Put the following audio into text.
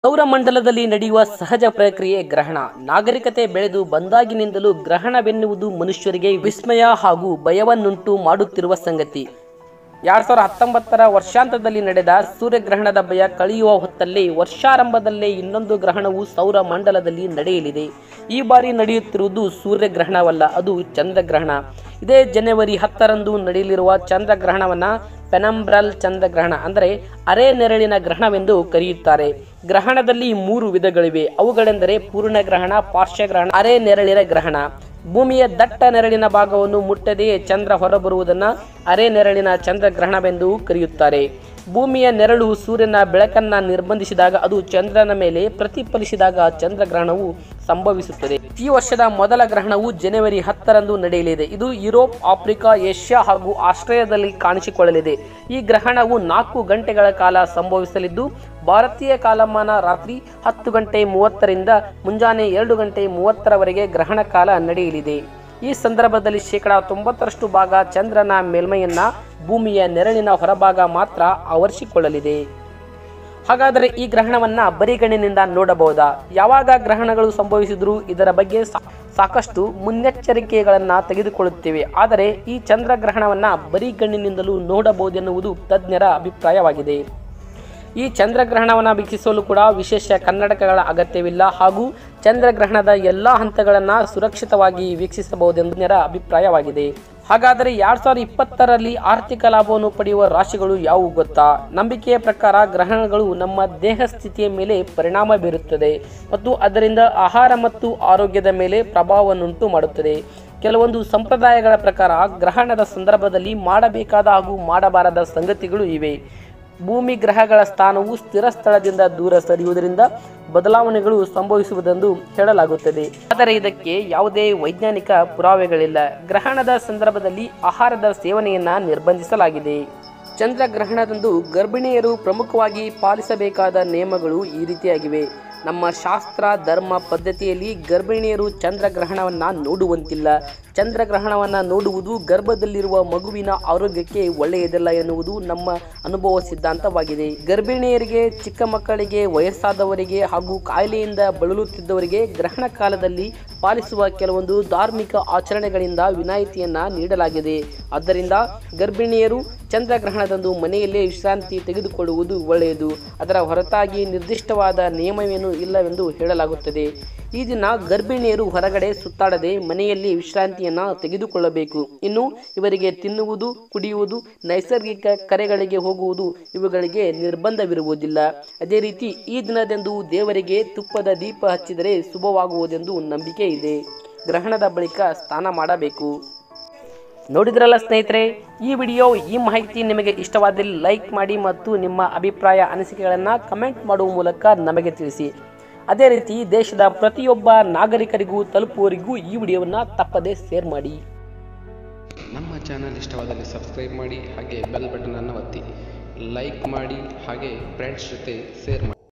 ಸೌರಮಂಡಲದಲ್ಲಿ ನಡೆಯುವ ಸಹಜ ಪ್ರಕ್ರಿಯೆ ಗ್ರಹಣ ನಾಗರಿಕತೆ ಬೆಳೆದು ಬಂದಾಗಿನಿಂದಲೂ ಗ್ರಹಣವೆನ್ನುವುದು ಮನುಷ್ಯರಿಗೆ ವಿಸ್ಮಯ ಹಾಗೂ ಭಯವನ್ನುಂಟು ಮಾಡುತ್ತಿರುವ ಸಂಗತಿ ಎರಡ್ ಸಾವಿರದ ಹತ್ತೊಂಬತ್ತರ ವರ್ಷಾಂತದಲ್ಲಿ ನಡೆದ ಸೂರ್ಯಗ್ರಹಣದ ಭಯ ಕಳೆಯುವ ಹೊತ್ತಲ್ಲಿ ವರ್ಷಾರಂಭದಲ್ಲೇ ಇನ್ನೊಂದು ಗ್ರಹಣವು ಸೌರ ಮಂಡಲದಲ್ಲಿ ನಡೆಯಲಿದೆ ಈ ಬಾರಿ ನಡೆಯುತ್ತಿರುವುದು ಸೂರ್ಯಗ್ರಹಣವಲ್ಲ ಅದು ಚಂದ್ರಗ್ರಹಣ ಇದೇ ಜನವರಿ ಹತ್ತರಂದು ನಡೆಯಲಿರುವ ಚಂದ್ರಗ್ರಹಣವನ್ನ ಪೆನಂಬ್ರಲ್ ಚಂದ್ರಗ್ರಹಣ ಅಂದರೆ ಅರೆ ನೆರಳಿನ ಗ್ರಹಣವೆಂದು ಕರೆಯುತ್ತಾರೆ ಗ್ರಹಣದಲ್ಲಿ ಮೂರು ವಿಧಗಳಿವೆ ಅವುಗಳೆಂದರೆ ಪೂರ್ಣಗ್ರಹಣ ಪಾರ್ಶ್ವಗ್ರಹಣ ಅರೆ ನೆರಳಿನ ಗ್ರಹಣ ಭೂಮಿಯ ದಟ್ಟ ನೆರಳಿನ ಭಾಗವನ್ನು ಮುಟ್ಟದೆಯೇ ಚಂದ್ರ ಹೊರಬರುವುದನ್ನು ಅರೆ ನೆರಳಿನ ಚಂದ್ರಗ್ರಹಣವೆಂದು ಕರೆಯುತ್ತಾರೆ ಭೂಮಿಯ ನೆರಳು ಸೂರ್ಯನ ಬೆಳಕನ್ನ ನಿರ್ಬಂಧಿಸಿದಾಗ ಅದು ಚಂದ್ರನ ಮೇಲೆ ಪ್ರತಿಫಲಿಸಿದಾಗ ಚಂದ್ರಗ್ರಹಣವು ಸಂಭವಿಸುತ್ತದೆ ಈ ವರ್ಷದ ಮೊದಲ ಗ್ರಹಣವು ಜನವರಿ ಹತ್ತರಂದು ನಡೆಯಲಿದೆ ಇದು ಯುರೋಪ್ ಆಫ್ರಿಕಾ ಏಷ್ಯಾ ಹಾಗೂ ಆಸ್ಟ್ರೇಲಿಯಾದಲ್ಲಿ ಕಾಣಿಸಿಕೊಳ್ಳಲಿದೆ ಈ ಗ್ರಹಣವು ನಾಲ್ಕು ಗಂಟೆಗಳ ಕಾಲ ಸಂಭವಿಸಲಿದ್ದು ಭಾರತೀಯ ಕಾಲಮಾನ ರಾತ್ರಿ ಹತ್ತು ಗಂಟೆ ಮೂವತ್ತರಿಂದ ಮುಂಜಾನೆ ಎರಡು ಗಂಟೆ ಮೂವತ್ತರವರೆಗೆ ಗ್ರಹಣ ಕಾಲ ನಡೆಯಲಿದೆ ಈ ಸಂದರ್ಭದಲ್ಲಿ ಶೇಕಡ ತೊಂಬತ್ತರಷ್ಟು ಭಾಗ ಚಂದ್ರನ ಮೇಲ್ಮೈಯನ್ನ ಭೂಮಿಯ ನೆರಳಿನ ಹೊರಭಾಗ ಮಾತ್ರ ಆವರಿಸಿಕೊಳ್ಳಲಿದೆ ಹಾಗಾದರೆ ಈ ಗ್ರಹಣವನ್ನ ಬರಿಗಣ್ಣಿನಿಂದ ನೋಡಬಹುದಾ ಯಾವಾಗ ಗ್ರಹಣಗಳು ಸಂಭವಿಸಿದ್ರು ಇದರ ಬಗ್ಗೆ ಸಾ- ಸಾಕಷ್ಟು ಮುನ್ನೆಚ್ಚರಿಕೆಗಳನ್ನ ತೆಗೆದುಕೊಳ್ಳುತ್ತೇವೆ ಆದರೆ ಈ ಚಂದ್ರಗ್ರಹಣವನ್ನ ಬರಿಗಣ್ಣಿನಿಂದಲೂ ನೋಡಬಹುದೆನ್ನುವುದು ತಜ್ಞರ ಅಭಿಪ್ರಾಯವಾಗಿದೆ ಈ ಚಂದ್ರಗ್ರಹಣವನ್ನು ವೀಕ್ಷಿಸಲು ಕೂಡ ವಿಶೇಷ ಕನ್ನಡಕಗಳ ಅಗತ್ಯವಿಲ್ಲ ಹಾಗೂ ಚಂದ್ರಗ್ರಹಣದ ಎಲ್ಲ ಹಂತಗಳನ್ನು ಸುರಕ್ಷಿತವಾಗಿ ವೀಕ್ಷಿಸಬಹುದೆಂದು ಜನರ ಅಭಿಪ್ರಾಯವಾಗಿದೆ ಹಾಗಾದರೆ ಎರಡ್ ಸಾವಿರದ ಇಪ್ಪತ್ತರಲ್ಲಿ ಆರ್ಥಿಕ ಲಾಭವನ್ನು ಪಡೆಯುವ ರಾಶಿಗಳು ಯಾವುವು ಗೊತ್ತಾ ನಂಬಿಕೆಯ ಪ್ರಕಾರ ಗ್ರಹಣಗಳು ನಮ್ಮ ದೇಹ ಸ್ಥಿತಿಯ ಮೇಲೆ ಪರಿಣಾಮ ಬೀರುತ್ತದೆ ಮತ್ತು ಅದರಿಂದ ಆಹಾರ ಮತ್ತು ಆರೋಗ್ಯದ ಮೇಲೆ ಪ್ರಭಾವವನ್ನುಂಟು ಮಾಡುತ್ತದೆ ಕೆಲವೊಂದು ಸಂಪ್ರದಾಯಗಳ ಪ್ರಕಾರ ಗ್ರಹಣದ ಸಂದರ್ಭದಲ್ಲಿ ಮಾಡಬೇಕಾದ ಹಾಗೂ ಮಾಡಬಾರದ ಸಂಗತಿಗಳು ಇವೆ ಭೂಮಿ ಗ್ರಹಗಳ ಸ್ಥಾನವು ಸ್ಥಿರ ಸ್ಥಳದಿಂದ ದೂರ ಸರಿಯುವುದರಿಂದ ಬದಲಾವಣೆಗಳು ಸಂಭವಿಸುವುದೆಂದು ಹೇಳಲಾಗುತ್ತದೆ ಆದರೆ ಇದಕ್ಕೆ ಯಾವುದೇ ವೈಜ್ಞಾನಿಕ ಪುರಾವೆಗಳಿಲ್ಲ ಗ್ರಹಣದ ಸಂದರ್ಭದಲ್ಲಿ ಆಹಾರದ ಸೇವನೆಯನ್ನ ನಿರ್ಬಂಧಿಸಲಾಗಿದೆ ಚಂದ್ರಗ್ರಹಣದಂದು ಗರ್ಭಿಣಿಯರು ಪ್ರಮುಖವಾಗಿ ಪಾಲಿಸಬೇಕಾದ ನಿಯಮಗಳು ಈ ರೀತಿಯಾಗಿವೆ ನಮ್ಮ ಶಾಸ್ತ್ರ ಧರ್ಮ ಪದ್ಧತಿಯಲ್ಲಿ ಗರ್ಭಿಣಿಯರು ಚಂದ್ರಗ್ರಹಣವನ್ನು ನೋಡುವಂತಿಲ್ಲ ಚಂದ್ರಗ್ರಹಣವನ್ನು ನೋಡುವುದು ಗರ್ಭದಲ್ಲಿರುವ ಮಗುವಿನ ಆರೋಗ್ಯಕ್ಕೆ ಒಳ್ಳೆಯದಲ್ಲ ಎನ್ನುವುದು ನಮ್ಮ ಅನುಭವ ಸಿದ್ಧಾಂತವಾಗಿದೆ ಗರ್ಭಿಣಿಯರಿಗೆ ಚಿಕ್ಕ ಮಕ್ಕಳಿಗೆ ವಯಸ್ಸಾದವರಿಗೆ ಹಾಗೂ ಕಾಯಿಲೆಯಿಂದ ಬಳಲುತ್ತಿದ್ದವರಿಗೆ ಗ್ರಹಣ ಕಾಲದಲ್ಲಿ ಪಾಲಿಸುವ ಕೆಲವೊಂದು ಧಾರ್ಮಿಕ ಆಚರಣೆಗಳಿಂದ ವಿನಾಯಿತಿಯನ್ನ ನೀಡಲಾಗಿದೆ ಆದ್ದರಿಂದ ಗರ್ಭಿಣಿಯರು ಚಂದ್ರಗ್ರಹಣದಂದು ಮನೆಯಲ್ಲೇ ವಿಶ್ರಾಂತಿ ತೆಗೆದುಕೊಳ್ಳುವುದು ಒಳ್ಳೆಯದು ಅದರ ಹೊರತಾಗಿ ನಿರ್ದಿಷ್ಟವಾದ ನಿಯಮವೇನೂ ಇಲ್ಲವೆಂದು ಹೇಳಲಾಗುತ್ತದೆ ಈ ದಿನ ಗರ್ಭಿಣಿಯರು ಹೊರಗಡೆ ಸುತ್ತಾಡದೆ ಮನೆಯಲ್ಲಿ ವಿಶ್ರಾಂತಿಯನ್ನ ತೆಗೆದುಕೊಳ್ಳಬೇಕು ಇನ್ನು ಇವರಿಗೆ ತಿನ್ನುವುದು ಕುಡಿಯುವುದು ನೈಸರ್ಗಿಕ ಕರೆಗಳಿಗೆ ಹೋಗುವುದು ಇವುಗಳಿಗೆ ನಿರ್ಬಂಧವಿರುವುದಿಲ್ಲ ಅದೇ ರೀತಿ ಈ ದಿನದಂದು ದೇವರಿಗೆ ತುಪ್ಪದ ದೀಪ ಹಚ್ಚಿದರೆ ಶುಭವಾಗುವುದೆಂದು ನಂಬಿಕೆ ಇದೆ ಗ್ರಹಣದ ಬಳಿಕ ಸ್ನಾನ ಮಾಡಬೇಕು ನೋಡಿದ್ರಲ್ಲ ಸ್ನೇಹಿತರೆ ಈ ವಿಡಿಯೋ ಈ ಮಾಹಿತಿ ನಿಮಗೆ ಇಷ್ಟವಾದಲ್ಲಿ ಲೈಕ್ ಮಾಡಿ ಮತ್ತು ನಿಮ್ಮ ಅಭಿಪ್ರಾಯ ಅನಿಸಿಕೆಗಳನ್ನು ಕಮೆಂಟ್ ಮಾಡುವ ಮೂಲಕ ನಮಗೆ ತಿಳಿಸಿ ಅದೇ ರೀತಿ ದೇಶದ ಪ್ರತಿಯೊಬ್ಬ ನಾಗರಿಕರಿಗೂ ತಲುಪುವವರಿಗೂ ಈ ವಿಡಿಯೋವನ್ನು ತಪ್ಪದೇ ಶೇರ್ ಮಾಡಿ ನಮ್ಮ ಚಾನಲ್ ಇಷ್ಟವಾದಲ್ಲಿ ಸಬ್ಸ್ಕ್ರೈಬ್ ಮಾಡಿ ಹಾಗೆ ಬೆಲ್ ಬಟನನ್ನು ಒತ್ತಿ ಲೈಕ್ ಮಾಡಿ ಹಾಗೆ ಫ್ರೆಂಡ್ಸ್ ಜೊತೆ ಶೇರ್ ಮಾಡಿ